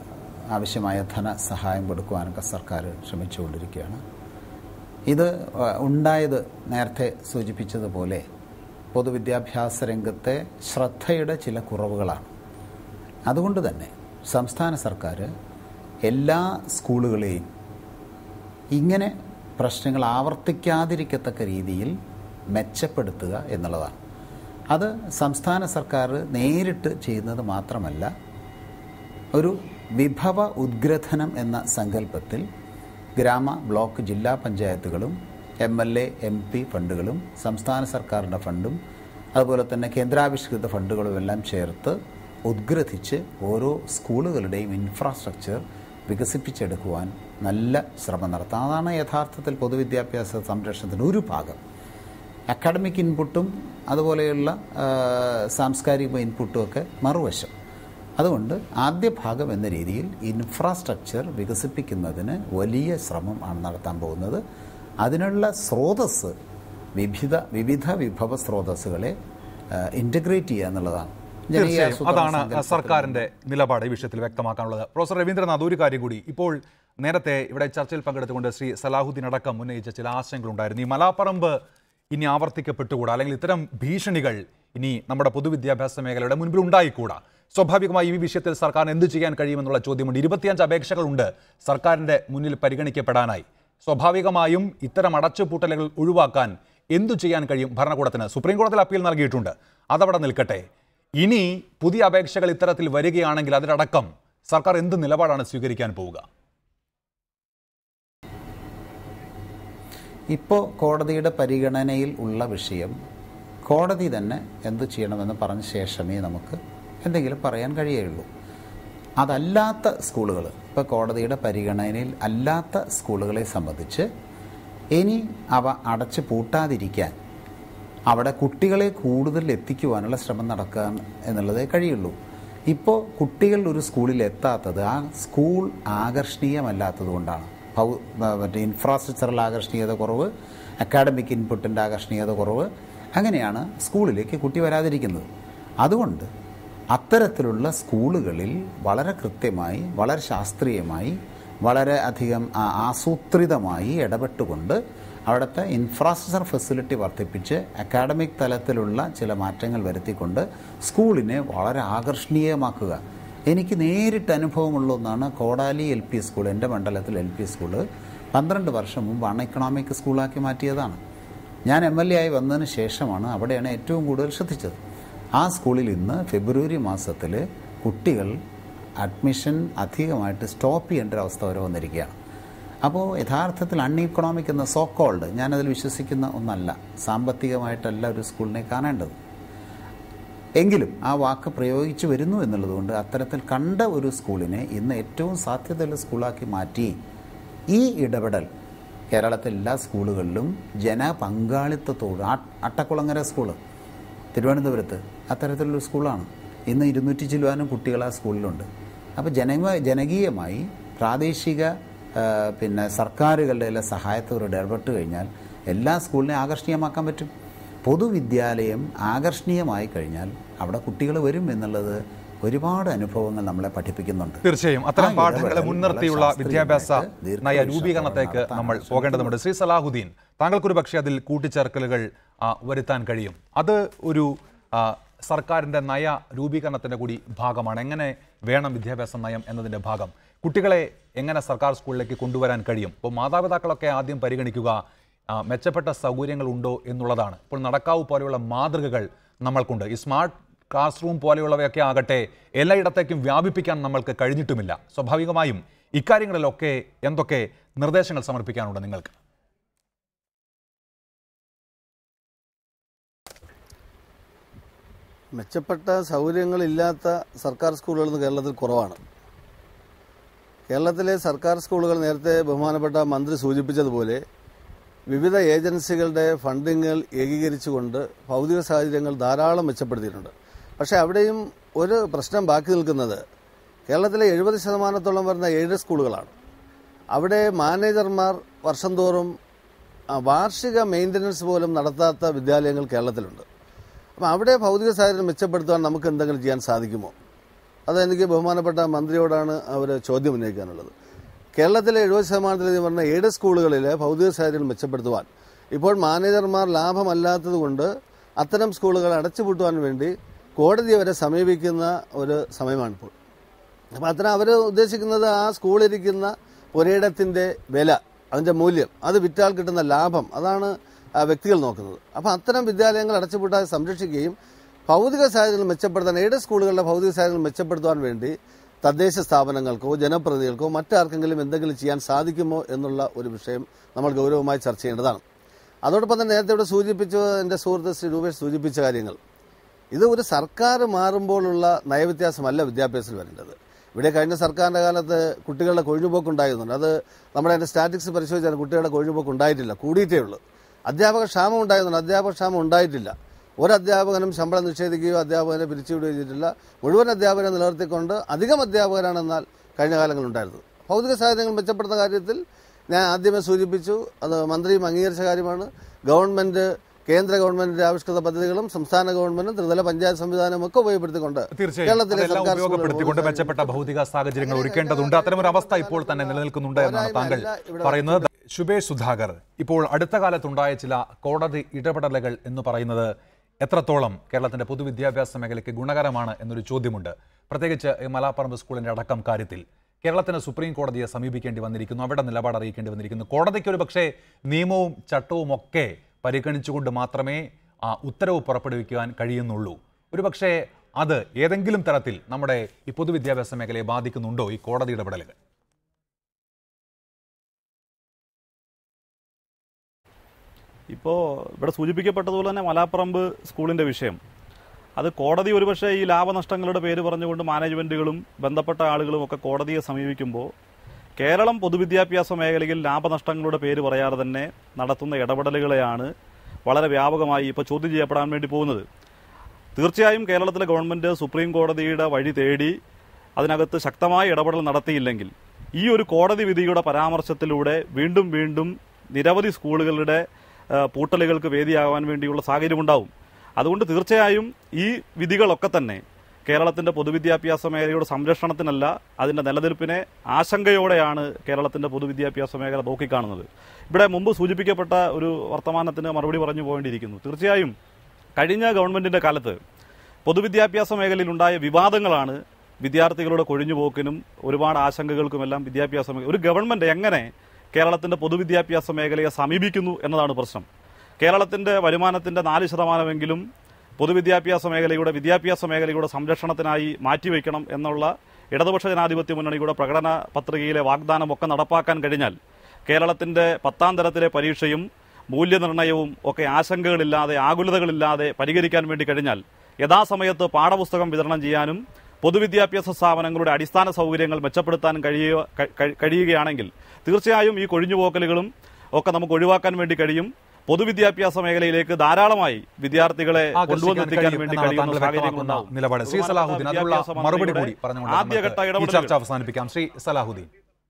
ആവശ്യമായ ധനസഹായം കൊടുക്കുവാനൊക്കെ സർക്കാർ ശ്രമിച്ചുകൊണ്ടിരിക്കുകയാണ് ഇത് ആ, ഉണ്ടായത് നേരത്തെ സൂചിപ്പിച്ചതുപോലെ പൊതുവിദ്യാഭ്യാസ രംഗത്തെ ശ്രദ്ധയുടെ ചില കുറവുകളാണ് അതുകൊണ്ട് തന്നെ സംസ്ഥാന സർക്കാർ എല്ലാ സ്കൂളുകളെയും ഇങ്ങനെ പ്രശ്നങ്ങൾ ആവർത്തിക്കാതിരിക്കത്തക്ക രീതിയിൽ മെച്ചപ്പെടുത്തുക എന്നുള്ളതാണ് അത് സംസ്ഥാന സർക്കാർ നേരിട്ട് ചെയ്യുന്നത് മാത്രമല്ല ഒരു വിഭവ ഉദ്ഗ്രഥനം എന്ന സങ്കല്പത്തിൽ ഗ്രാമ ബ്ലോക്ക് ജില്ലാ പഞ്ചായത്തുകളും M L A M P ഫണ്ടുകളും സംസ്ഥാന സർക്കാരിൻ്റെ ഫണ്ടും അതുപോലെ തന്നെ കേന്ദ്രാവിഷ്കൃത ഫണ്ടുകളും എല്ലാം ചേർത്ത് ഉദ്ഗ്രഥിച്ച് ഓരോ സ്കൂളുകളുടെയും ഇൻഫ്രാസ്ട്രക്ചർ വികസിപ്പിച്ചെടുക്കുവാൻ നല്ല ശ്രമം നടത്താം അതാണ് യഥാർത്ഥത്തിൽ പൊതുവിദ്യാഭ്യാസ സംരക്ഷണത്തിൻ്റെ ഒരു ഭാഗം അക്കാഡമിക് ഇൻപുട്ടും അതുപോലെയുള്ള ആ, സാംസ്കാരിക ഇൻപുട്ടും ഒക്കെ മറുവശം അതുകൊണ്ട് ആദ്യ ഭാഗം എന്ന രീതിയിൽ ഇൻഫ്രാസ്ട്രക്ചർ വികസിപ്പിക്കുന്നതിന് വലിയ ശ്രമം ആണ് നടത്താൻ പോകുന്നത് അതിനുള്ള സ്രോതസ് വിവിധ വിവിധ വിഭവ സ്രോതസ്സുകളെ ഇൻ്റഗ്രേറ്റ് ചെയ്യുക എന്നുള്ളതാണ് ജനകീയ തീർച്ചയായും ആസൂത്രണ അതാണ് സങ്കല്പത്തിൽ സർക്കാരിന്റെ നിലപാട് ഈ വിഷയത്തിൽ വ്യക്തമാക്കാനുള്ളത് പ്രൊഫസർ രവീന്ദ്രനാഥ് ഒരു കാര്യം കൂടി ഇപ്പോൾ നേരത്തെ ഇവിടെ ചർച്ചയിൽ പങ്കെടുത്തുകൊണ്ട് ശ്രീ സലാഹുദ്ദീൻ അടക്കം ഉന്നയിച്ച ചില ആശങ്കകളുണ്ടായിരുന്നു ഈ മലാപ്പറമ്പ് ഇനി ആവർത്തിക്കപ്പെട്ടുകൂടാ അല്ലെങ്കിൽ ഇത്തരം ഭീഷണികൾ ഇനി നമ്മുടെ പൊതുവിദ്യാഭ്യാസ മേഖലയുടെ മുൻപിൽ ഉണ്ടായിക്കൂടാ സ്വാഭാവികമായി ഈ വിഷയത്തിൽ സർക്കാരിന് എന്ത് ചെയ്യാൻ കഴിയുമെന്നുള്ള ചോദ്യമുണ്ട് ഇരുപത്തിയഞ്ച് അപേക്ഷകളുണ്ട് സർക്കാരിന്റെ മുന്നിൽ പരിഗണിക്കപ്പെടാനായി സ്വാഭാവികമായും ഇത്തരം അടച്ചുപൂട്ടലുകൾ ഒഴിവാക്കാൻ എന്തു ചെയ്യാൻ കഴിയും ഭരണകൂടത്തിന് സുപ്രീം കോടതിയിൽ അപ്പീൽ നൽകിയിട്ടുണ്ട് അതവിടെ നിൽക്കട്ടെ ഇനി പുതിയ അപേക്ഷകൾ ഇത്തരത്തിൽ വരികയാണെങ്കിൽ അതിലടക്കം സർക്കാർ എന്ത് നിലപാടാണ് സ്വീകരിക്കാൻ പോവുക ഇപ്പോൾ കോടതിയുടെ പരിഗണനയിൽ ഉള്ള വിഷയം കോടതി തന്നെ എന്ത് ചെയ്യണമെന്ന് പറഞ്ഞ ശേഷമേ നമുക്ക് എന്തെങ്കിലും പറയാൻ കഴിയുള്ളൂ അതല്ലാത്ത സ്കൂളുകൾ ഇപ്പോൾ കോടതിയുടെ പരിഗണനയിൽ അല്ലാത്ത സ്കൂളുകളെ സംബന്ധിച്ച് ഇനി അവ അടച്ചു പൂട്ടാതിരിക്കാൻ അവിടെ കുട്ടികളെ കൂടുതൽ എത്തിക്കുവാനുള്ള ശ്രമം നടക്കുക എന്നുള്ളതേ കഴിയുള്ളൂ ഇപ്പോൾ കുട്ടികൾ ഒരു സ്കൂളിൽ എത്താത്തത് ആ സ്കൂൾ ആകർഷണീയമല്ലാത്തത് കൊണ്ടാണ് ഭൗ മറ്റേ ഇൻഫ്രാസ്ട്രക്ചറൽ ആകർഷണീയത കുറവ് അക്കാഡമിക് ഇൻപുട്ടിൻ്റെ ആകർഷണീയത കുറവ് അങ്ങനെയാണ് സ്കൂളിലേക്ക് കുട്ടി വരാതിരിക്കുന്നത് അതുകൊണ്ട് അത്തരത്തിലുള്ള സ്കൂളുകളിൽ വളരെ കൃത്യമായി വളരെ ശാസ്ത്രീയമായി വളരെ അധികം ആ, ആസൂത്രിതമായി ഇടപെട്ടുകൊണ്ട് അവിടുത്തെ ഇൻഫ്രാസ്ട്രക്ചർ ഫെസിലിറ്റി വർദ്ധിപ്പിച്ച് അക്കാഡമിക് തലത്തിലുള്ള ചില മാറ്റങ്ങൾ വരുത്തിക്കൊണ്ട് സ്കൂളിനെ വളരെ ആകർഷണീയമാക്കുക എനിക്ക് നേരിട്ട് അനുഭവമുള്ള ഒന്നാണ് കോടാലി എൽ പി സ്കൂൾ എൻ്റെ മണ്ഡലത്തിൽ എൽ പി സ്കൂള് പന്ത്രണ്ട് വർഷം മുമ്പ് അൺ എക്കണോമിക് സ്കൂളാക്കി മാറ്റിയതാണ് ഞാൻ എം എൽ എ ആയി വന്നതിന് ശേഷമാണ് അവിടെയാണ് ഏറ്റവും കൂടുതൽ ശ്രദ്ധിച്ചത് ആ സ്കൂളിൽ ഇന്ന് ഫെബ്രുവരി മാസത്തിൽ കുട്ടികൾ അഡ്മിഷൻ അധികമായിട്ട് സ്റ്റോപ്പ് ചെയ്യേണ്ട ഒരു അവസ്ഥ വരെ വന്നിരിക്കുകയാണ് അപ്പോൾ യഥാർത്ഥത്തിൽ അൺ ഇക്കണോമിക് എന്ന സോ കോൾഡ് ഞാനതിൽ വിശ്വസിക്കുന്ന ഒന്നല്ല സാമ്പത്തികമായിട്ടല്ല ഒരു സ്കൂളിനെ കാണേണ്ടത് എങ്കിലും ആ വാക്ക് പ്രയോഗിച്ചു വരുന്നു എന്നുള്ളതുകൊണ്ട് അത്തരത്തിൽ കണ്ട ഒരു സ്കൂളിനെ ഇന്ന് ഏറ്റവും സാധ്യതയുള്ള സ്കൂളാക്കി മാറ്റി ഈ ഇടപെടൽ കേരളത്തിലെ എല്ലാ സ്കൂളുകളിലും ജനപങ്കാളിത്തത്തോട് ആ- അട്ടക്കുളങ്ങര സ്കൂള് തിരുവനന്തപുരത്ത് അത്തരത്തിലുള്ള സ്കൂളാണ് ഇന്ന് ഇരുന്നൂറ്റി ചില്ലുവാനും കുട്ടികൾ ആ സ്കൂളിലുണ്ട് അപ്പോൾ ജനമ ജനകീയമായി പ്രാദേശിക ആ, പിന്നെ സർക്കാരുകളുടെ എല്ലാ സഹായത്തോടെ ഇടപെട്ട് കഴിഞ്ഞാൽ എല്ലാ സ്കൂളിനെ ആകർഷണീയമാക്കാൻ പറ്റും പൊതുവിദ്യാലയം ആകർഷണീയമായി കഴിഞ്ഞാൽ അവിടെ കുട്ടികൾ വരും എന്നുള്ളത് ഒരുപാട് അനുഭവങ്ങൾ നമ്മളെ പഠിപ്പിക്കുന്നുണ്ട് തീർച്ചയായും അത്തരം ആ പാഠങ്ങളെ ഇടപെടൽ മുൻനിർത്തിയുള്ള വളരെ വിദ്യാഭ്യാസ ശാസ്ത്രീയമായിട്ട് നയ ദീർഘവീക്ഷണത്തോടെ രൂപീകരണത്തേക്ക് നടത്താനാണ് നമ്മൾ ശ്രമിക്കുന്നത്. പോകേണ്ടതുണ്ട് ശ്രീ സലാഹുദ്ദീൻ താങ്കൾക്കൊരു പക്ഷേ അതിൽ കൂട്ടിച്ചേർക്കലുകൾ ആ, വരുത്താൻ കഴിയും അത് ഒരു ആ, സർക്കാരിന്റെ നയ രൂപീകരണത്തിന്റെ കൂടി ഭാഗമാണ് എങ്ങനെ വേണം വിദ്യാഭ്യാസ നയം എന്നതിന്റെ ഭാഗം കുട്ടികളെ എങ്ങനെ സർക്കാർ സ്കൂളിലേക്ക് കൊണ്ടുവരാൻ കഴിയും ഇപ്പോൾ മാതാപിതാക്കളൊക്കെ ആദ്യം പരിഗണിക്കുക ആ, മെച്ചപ്പെട്ട സൗകര്യങ്ങൾ ഉണ്ടോ എന്നുള്ളതാണ് ഇപ്പോൾ നടക്കാവ് പോലെയുള്ള മാതൃകകൾ നമ്മൾക്കുണ്ട് ഈ സ്മാർട്ട് ക്ലാസ് റൂം പോലെയുള്ളവയൊക്കെ ആകട്ടെ എല്ലായിടത്തേക്കും വ്യാപിപ്പിക്കാൻ നമ്മൾക്ക് കഴിഞ്ഞിട്ടുമില്ല സ്വാഭാവികമായും ഇക്കാര്യങ്ങളിലൊക്കെ എന്തൊക്കെ നിർദ്ദേശങ്ങൾ സമർപ്പിക്കാനുണ്ട് നിങ്ങൾക്ക് മെച്ചപ്പെട്ട സൗകര്യങ്ങളില്ലാത്ത സർക്കാർ സ്കൂളുകൾ ഇന്ന് കേരളത്തിൽ കുറവാണ് കേരളത്തിലെ സർക്കാർ സ്കൂളുകൾ നേരത്തെ ബഹുമാനപ്പെട്ട മന്ത്രി സൂചിപ്പിച്ചതുപോലെ വിവിധ ഏജൻസികളുടെ ഫണ്ടിങ്ങുകൾ ഏകീകരിച്ചുകൊണ്ട് ഭൗതിക സാഹചര്യങ്ങൾ ധാരാളം മെച്ചപ്പെടുത്തിയിട്ടുണ്ട് പക്ഷേ അവിടെയും ഒരു പ്രശ്നം ബാക്കി നിൽക്കുന്നത് കേരളത്തിലെ എഴുപത് ശതമാനത്തോളം വരുന്ന ഏഴ് സ്കൂളുകളാണ് അവിടെ മാനേജർമാർ വർഷം തോറും ആ, വാർഷിക മെയിൻ്റനൻസ് പോലും നടത്താത്ത വിദ്യാലയങ്ങൾ കേരളത്തിലുണ്ട് അപ്പം അവിടെ ഭൗതിക സാഹചര്യം മെച്ചപ്പെടുത്താൻ നമുക്ക് എന്തെങ്കിലും ചെയ്യാൻ സാധിക്കുമോ അതെനിക്ക് ബഹുമാനപ്പെട്ട മന്ത്രിയോടാണ് അവർ ചോദ്യം ഉന്നയിക്കാനുള്ളത് കേരളത്തിലെ എഴുപത് ശതമാനത്തിലധികം പറഞ്ഞ ഏഴ് സ്കൂളുകളിലെ ഭൗതിക സാഹചര്യങ്ങൾ മെച്ചപ്പെടുത്തുവാൻ ഇപ്പോൾ മാനേജർമാർ ലാഭമല്ലാത്തതുകൊണ്ട് അത്തരം സ്കൂളുകൾ അടച്ചുപൂട്ടുവാൻ വേണ്ടി കോടതിയെ വരെ സമീപിക്കുന്ന ഒരു സമയമാണിപ്പോൾ അപ്പം അത്ര അവർ ഉദ്ദേശിക്കുന്നത് ആ സ്കൂളിരിക്കുന്ന ഒരിടത്തിൻ്റെ വില അതിൻ്റെ മൂല്യം അത് വിറ്റാൽ കിട്ടുന്ന ലാഭം അതാണ് ആ വ്യക്തികൾ നോക്കുന്നത് അപ്പം അത്തരം വിദ്യാലയങ്ങൾ അടച്ചുപൂട്ടാതെ സംരക്ഷിക്കുകയും ഭൗതിക സാഹചര്യങ്ങൾ മെച്ചപ്പെടുത്താൻ ഏത് സ്കൂളുകളുടെ ഭൗതിക സാഹചര്യങ്ങൾ മെച്ചപ്പെടുത്താൻ വേണ്ടി തദ്ദേശ സ്ഥാപനങ്ങൾക്കോ ജനപ്രതിനിധികൾക്കോ മറ്റാർക്കെങ്കിലും എന്തെങ്കിലും ചെയ്യാൻ സാധിക്കുമോ എന്നുള്ള ഒരു വിഷയം നമ്മൾ ഗൗരവമായി ചർച്ച ചെയ്യേണ്ടതാണ് അതോടൊപ്പം തന്നെ നേരത്തെ ഇവിടെ സൂചിപ്പിച്ചു എൻ്റെ സുഹൃത്ത് ശ്രീ രൂപേഷ് സൂചിപ്പിച്ച കാര്യങ്ങൾ ഇത് ഒരു സർക്കാർ മാറുമ്പോഴുള്ള നയവ്യത്യാസമല്ല വിദ്യാഭ്യാസത്തിൽ വരേണ്ടത് ഇവിടെ കഴിഞ്ഞ സർക്കാരിൻ്റെ കാലത്ത് കുട്ടികളുടെ കൊഴിഞ്ഞുപോക്ക് ഉണ്ടായിരുന്നുണ്ട് അത് നമ്മുടെ അതിൻ്റെ സ്റ്റാറ്റിക്സ് പരിശോധിച്ചാൽ കുട്ടികളുടെ കൊഴിഞ്ഞുപോക്ക് ഉണ്ടായിട്ടില്ല കൂടിയിട്ടേ ഉള്ളൂ അധ്യാപക ക്ഷാമം ഉണ്ടായിരുന്നുണ്ട് അധ്യാപക ക്ഷാമം ഉണ്ടായിട്ടില്ല ഒരു അധ്യാപകനും ശമ്പളം നിഷേധിക്കുകയോ അധ്യാപകനെ പിരിച്ചുവിടുകയോ ചെയ്തിട്ടില്ല മുഴുവൻ അധ്യാപകരെ നിലനിർത്തിക്കൊണ്ട് അധികം അധ്യാപകരാണെന്നാൽ കഴിഞ്ഞ കാലങ്ങളുണ്ടായിരുന്നത് ഭൗതിക സാഹചര്യങ്ങൾ മെച്ചപ്പെടുന്ന കാര്യത്തിൽ ഞാൻ ആദ്യമേ സൂചിപ്പിച്ചു അത് മന്ത്രിയും അംഗീകരിച്ച കാര്യമാണ് ഗവൺമെന്റ് കേന്ദ്ര ഗവൺമെന്റിന്റെ ആവിഷ്കൃത പദ്ധതികളും സംസ്ഥാന ഗവൺമെന്റും ത്രിതല പഞ്ചായത്ത് സംവിധാനവും ഒക്കെ ഉപയോഗപ്പെടുത്തിക്കൊണ്ട് തീർച്ചയായും കേരളത്തിലെ അതെല്ലാം സർക്കാർ ഉപയോഗപ്പെടുത്തിക്കൊണ്ട് സ്കൂളുകൾ മെച്ചപ്പെട്ട ഭൗതിക സാഹചര്യങ്ങൾ ഒരുക്കേണ്ടതുണ്ട് അത്തരമൊരു അവസ്ഥ ഇപ്പോൾ തന്നെ നിലനിൽക്കുന്നുണ്ട് എന്നാണ് താങ്കൾ പോരായ്മയല്ല ഇവിടെ പറയുന്നത് ശുഭേഷ് സുധാകർ ഇപ്പോൾ അടുത്ത കാലത്തുണ്ടായ ചില കോടതി ഇടപെടലുകൾ എന്ന് പറയുന്നത് എത്രത്തോളം കേരളത്തിന്റെ പൊതുവിദ്യാഭ്യാസ മേഖലയ്ക്ക് ഗുണകരമാണ് എന്നൊരു ചോദ്യമുണ്ട് പ്രത്യേകിച്ച് ഈ മലാപ്പറമ്പ് സ്കൂളിന്റെ അടക്കം കാര്യത്തിൽ കേരളത്തിന് സുപ്രീം കോടതിയെ സമീപിക്കേണ്ടി വന്നിരിക്കുന്നു അവിടെ നിലപാട് അറിയിക്കേണ്ടി വന്നിരിക്കുന്നു കോടതിക്ക് ഒരു പക്ഷേ നിയമവും ചട്ടവും ഒക്കെ പരിഗണിച്ചുകൊണ്ട് മാത്രമേ ആ ഉത്തരവ് പുറപ്പെടുവിക്കുവാൻ കഴിയുന്നുള്ളൂ ഒരുപക്ഷേ അത് ഏതെങ്കിലും തരത്തിൽ നമ്മുടെ ഈ പൊതുവിദ്യാഭ്യാസ മേഖലയെ ബാധിക്കുന്നുണ്ടോ ഈ കോടതി ഇടപെടലുകൾ ഇപ്പോൾ ഇവിടെ സൂചിപ്പിക്കപ്പെട്ടതുപോലെ തന്നെ മലാപ്പറമ്പ് സ്കൂളിൻ്റെ വിഷയം അത് കോടതി ഒരുപക്ഷെ ഈ ലാഭനഷ്ടങ്ങളുടെ പേര് പറഞ്ഞുകൊണ്ട് മാനേജ്മെൻറ്റുകളും ബന്ധപ്പെട്ട ആളുകളും ഒക്കെ കോടതിയെ സമീപിക്കുമ്പോൾ കേരളം പൊതുവിദ്യാഭ്യാസ മേഖലയിൽ ലാഭനഷ്ടങ്ങളുടെ പേര് പറയാതെ തന്നെ നടത്തുന്ന ഇടപെടലുകളെയാണ് വളരെ വ്യാപകമായി ഇപ്പോൾ ചോദ്യം ചെയ്യപ്പെടാൻ വേണ്ടി പോകുന്നത് തീർച്ചയായും കേരളത്തിലെ ഗവൺമെൻറ് സുപ്രീം കോടതിയുടെ വഴി തേടി അതിനകത്ത് ശക്തമായ ഇടപെടൽ നടത്തിയില്ലെങ്കിൽ ഈ ഒരു കോടതി വിധിയുടെ പരാമർശത്തിലൂടെ വീണ്ടും വീണ്ടും നിരവധി സ്കൂളുകളുടെ ആ, പൂട്ടലുകൾക്ക് വേദിയാകാൻ വേണ്ടിയുള്ള സാഹചര്യമുണ്ടാവും അതുകൊണ്ട് തീർച്ചയായും ഈ വിധികളൊക്കെ തന്നെ കേരളത്തിന്റെ പൊതുവിദ്യാഭ്യാസ മേഖലയുടെ സംരക്ഷണത്തിനല്ല അതിന്റെ നിലനിൽപ്പിനെ ആശങ്കയോടെയാണ് കേരളത്തിന്റെ പൊതുവിദ്യാഭ്യാസ മേഖല നോക്കിക്കാണുന്നത് ഇവിടെ മുമ്പ് സൂചിപ്പിക്കപ്പെട്ട ഒരു വർത്തമാനത്തിന് മറുപടി പറഞ്ഞു പോകേണ്ടിയിരിക്കുന്നു തീർച്ചയായും കഴിഞ്ഞ ഗവൺമെന്റിന്റെ കാലത്ത് പൊതുവിദ്യാഭ്യാസ മേഖലയിൽ ഉണ്ടായ വിവാദങ്ങളാണ് വിദ്യാർത്ഥികളുടെ കൊഴിഞ്ഞുപോക്കിനും ഒരുപാട് ആശങ്കകൾക്കുമെല്ലാം വിദ്യാഭ്യാസ മേഖല ഒരു ഗവൺമെന്റ് എങ്ങനെ കേരളത്തിന്റെ പൊതുവിദ്യാഭ്യാസ മേഖലയെ സമീപിക്കുന്നു എന്നതാണ് പ്രശ്നം കേരളത്തിന്റെ വരുമാനത്തിന്റെ നാല് ശതമാനമെങ്കിലും പൊതുവിദ്യാഭ്യാസ മേഖലയുടെ വിദ്യാഭ്യാസ മേഖലയുടെ സംരക്ഷണത്തിനായി മാറ്റിവെക്കണം എന്നുള്ള ഇടതുപക്ഷ ജനാധിപത്യ മുന്നണിയുടെ പ്രകടന പത്രികയിലെ വാഗ്ദാനമൊക്കെ നടപ്പാക്കാൻ കഴിഞ്ഞാൽ കേരളത്തിന്റെ പത്താം തരത്തിലെ പരീക്ഷയും മൂല്യനിർണ്ണയവും ഒക്കെ ആശങ്കകളില്ലാതെ ആകുലതകളില്ലാതെ പരിഹരിക്കാൻ വേണ്ടി കഴിഞ്ഞാൽ യഥാസമയത്ത് പാഠപുസ്തകം വിതരണം ചെയ്യാനും പൊതുവിദ്യാഭ്യാസ സ്ഥാപനങ്ങളുടെ അടിസ്ഥാന സൗകര്യങ്ങൾ മെച്ചപ്പെടുത്താനും കഴിയുക ക- ക- കഴിയുകയാണെങ്കിൽ തീർച്ചയായും ഈ കൊഴിഞ്ഞുപോക്കലുകളും ഒക്കെ നമുക്ക് ഒഴിവാക്കാൻ വേണ്ടി കഴിയും പൊതുവിദ്യാഭ്യാസ മേഖലയിലേക്ക് ധാരാളമായി വിദ്യാർത്ഥികളെ ആകർഷിക്കാൻ കൊണ്ടുവന്നെത്തിക്കാൻ കഴിയും വേണ്ടി എന്നാണ് കഴിയുന്ന താങ്കൾ സാഹചര്യങ്ങൾ വ്യക്തമാക്കുന്ന ഉണ്ടാവും. നിലപാട് ശ്രീ സലാഹുദ്ദീൻ അതിനുള്ള വിദ്യാഭ്യാസ മറുപടി മന്ത്രിയുടെ കൂടി പറഞ്ഞുകൊണ്ട് ആദ്യഘട്ട നമുക്ക് ഈ ഇടപെടലുകൾ ചർച്ച അവസാനിപ്പിക്കാം ശ്രീ സലാഹുദ്ദീൻ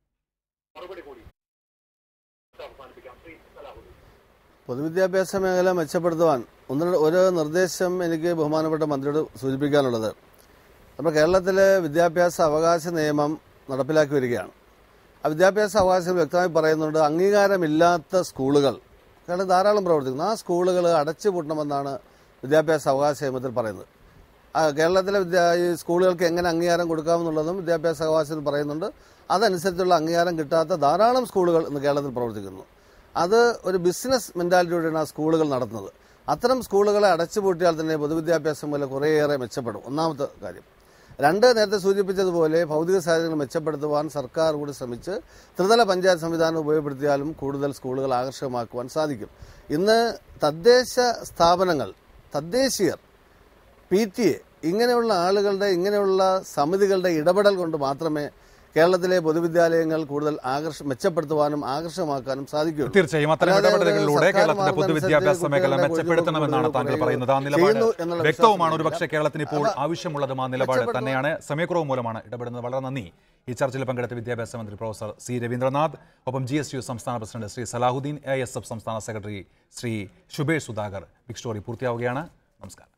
പൊതുവിദ്യാഭ്യാസ മേഖല മെച്ചപ്പെടുത്തുവാൻ ഒന്ന് രണ്ട് ഒരു നിർദ്ദേശം എനിക്ക് ബഹുമാനപ്പെട്ട മന്ത്രിയോട് സൂചിപ്പിക്കാനുള്ളത് നമ്മുടെ കേരളത്തിലെ വിദ്യാഭ്യാസ അവകാശ നിയമം നടപ്പിലാക്കി വരികയാണ് ആ വിദ്യാഭ്യാസ അവകാശം വ്യക്തമായി പറയുന്നുണ്ട് അംഗീകാരമില്ലാത്ത സ്കൂളുകൾ കേരളം ധാരാളം പ്രവർത്തിക്കുന്നു ആ സ്കൂളുകൾ അടച്ചുപൂട്ടണമെന്നാണ് വിദ്യാഭ്യാസ അവകാശ നിയമത്തിൽ പറയുന്നത് ആ കേരളത്തിലെ വിദ്യാ ഈ സ്കൂളുകൾക്ക് എങ്ങനെ അംഗീകാരം കൊടുക്കാമെന്നുള്ളതും വിദ്യാഭ്യാസ അവകാശത്തിൽ പറയുന്നുണ്ട് അതനുസരിച്ചുള്ള അംഗീകാരം കിട്ടാത്ത ധാരാളം സ്കൂളുകൾ ഇന്ന് കേരളത്തിൽ പ്രവർത്തിക്കുന്നു അത് ഒരു ബിസിനസ് മെന്റാലിറ്റിയോടെയാണ് ആ സ്കൂളുകൾ നടത്തുന്നത് അത്തരം സ്കൂളുകളെ അടച്ചുപൂട്ടിയാൽ തന്നെ പൊതുവിദ്യാഭ്യാസം മൂലം കുറേയേറെ മെച്ചപ്പെടും ഒന്നാമത്തെ കാര്യം രണ്ട് നേരത്തെ സൂചിപ്പിച്ചതുപോലെ ഭൗതിക സാഹചര്യങ്ങൾ മെച്ചപ്പെടുത്തുവാൻ സർക്കാർ കൂടി ശ്രമിച്ച് ത്രിതല പഞ്ചായത്ത് സംവിധാനം ഉപയോഗപ്പെടുത്തിയാലും കൂടുതൽ സ്കൂളുകൾ ആകർഷകമാക്കുവാൻ സാധിക്കും ഇന്ന് തദ്ദേശ സ്ഥാപനങ്ങൾ തദ്ദേശീയർ പി ടി എ ഇങ്ങനെയുള്ള ആളുകളുടെ ഇങ്ങനെയുള്ള സമിതികളുടെ ഇടപെടൽ കൊണ്ട് മാത്രമേ കേരളത്തിലെ പൊതുവിദ്യാലയങ്ങൾ കൂടുതൽ ആകർഷ മെച്ചപ്പെടുത്തുവാനും ആകർഷകമാക്കാനും സാധിക്കുകയുള്ളൂ തീർച്ചയായും അത്തരം അല്ലാതെ ഒരു ഇടപെടലുകളിലൂടെ സർക്കാർ കേരളത്തിന്റെ മാർഗ്ഗം പൊതുവിദ്യാഭ്യാസ അനുസരിച്ച് മേഖല കുട്ടികളുടെ മെച്ചപ്പെടുത്തണമെന്നാണ് താങ്കൾ കൊഴിഞ്ഞുപോക്ക് പറയുന്നത് ആ നിലപാട് ചെയ്യുന്നു എന്നുള്ള വ്യക്തവുമാണ് വിശ്വാസം ഒരുപക്ഷെ കേരളത്തിന് ഇപ്പോൾ അപ്പൊ ആവശ്യമുള്ളതും ആ നിലപാട് മെച്ചപ്പെടുത്തുവാൻ- തന്നെയാണ് സമയക്കുറവ് മൂലമാണ് ഇടപെടുന്നത് വളരെ നന്ദി ഈ ചർച്ചയിൽ പങ്കെടുത്ത വിദ്യാഭ്യാസ മന്ത്രി പ്രൊഫസർ സി രവീന്ദ്രനാഥ് ഒപ്പം ജി എസ് യു സംസ്ഥാന president Sree Salahuddin A S F സംസ്ഥാന secretary Sree Shubhesh Sudhakar big story പൂർത്തിയാവുകയാണ് നമസ്കാരം